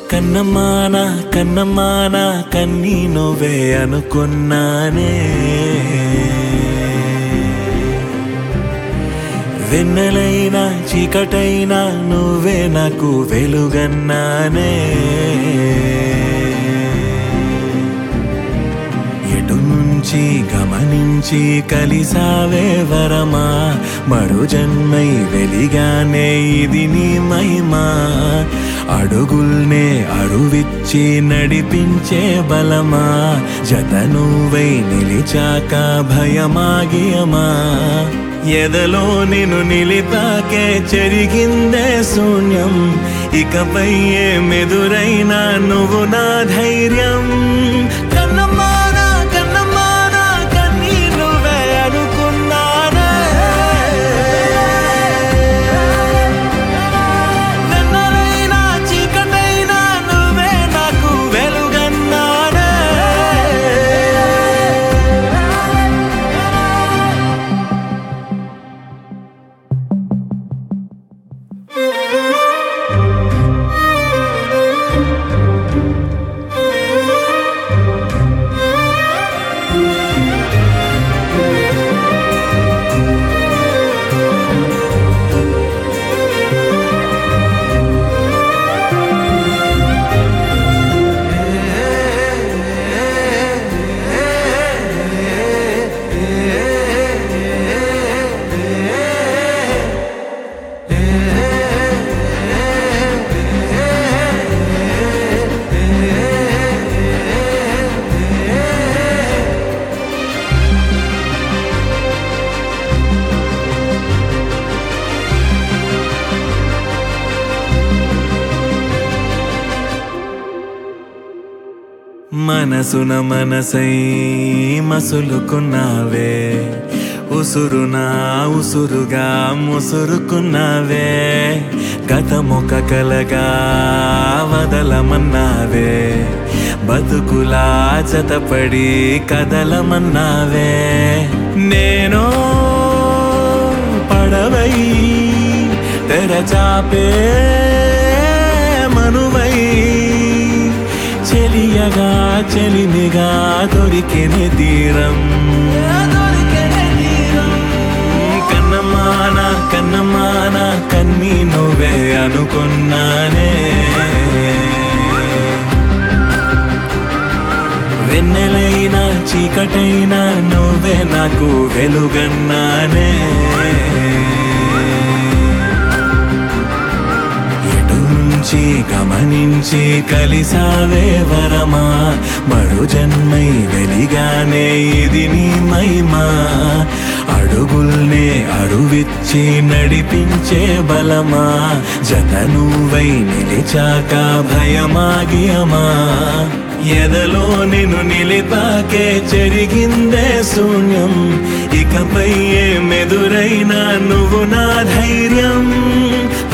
కన్నమ్మాన కన్నమ్మాన కన్నీ నువ్వే అనుకున్నానే వెన్నెలైనా చీకటైనా నువ్వే నాకు వెలుగన్నానే ఎటు నుంచి గమనించి కలిసావే వరమా మరో జన్మై వెలిగానే ఇది నీ మహిమా అడుగుల్నే అరువిచ్చి నడిపించే బలమా జత నువ్వై నిలిచాక భయమాగియమా ఎదలో నిన్ను నిలిపాకే చెరిగిందే శూన్యం ఇకపై ఏ మెదురైనా నువ్వు నా ధైర్యం కన్నమ్మానా కన్నమ్మానా కన్నీ నువ్వే అనుకున్నానే వెన్నెలైనా చీకటైనా నువ్వే నాకు వెలుగన్నానే మనసున మనసై మసులుకున్నావే ఉసురునా ఉసురుగా ముసురుకున్నావే గతమొక కలగా వదలమన్నావే బతుకులా జతపడి కదలమన్నావే నేను పడవై తెరచాపే మనువై చెలియగా చెలిమిగా దొరికిన తీరం కన్నమాన కన్నమాన కన్నీ నువ్వే అనుకున్నానే వెన్నెలైనా చీకటైనా నువ్వే నాకు వెలుగన్నానే ఎటు నుంచి గమనించి కలిసావే వరమా మరో జన్మై వెలిగానే ఇది నీ మహిమా అడుగుల్నే అరువిచ్చి నడిపించే బలమా జత నువ్వై నిలిచాక భయమాగియమా ఎదలో నిన్ను నిలిపాకే చెరిగిందే శూన్యం ఇకపై ఏ మెదురైనా నువ్వు నా ధైర్యం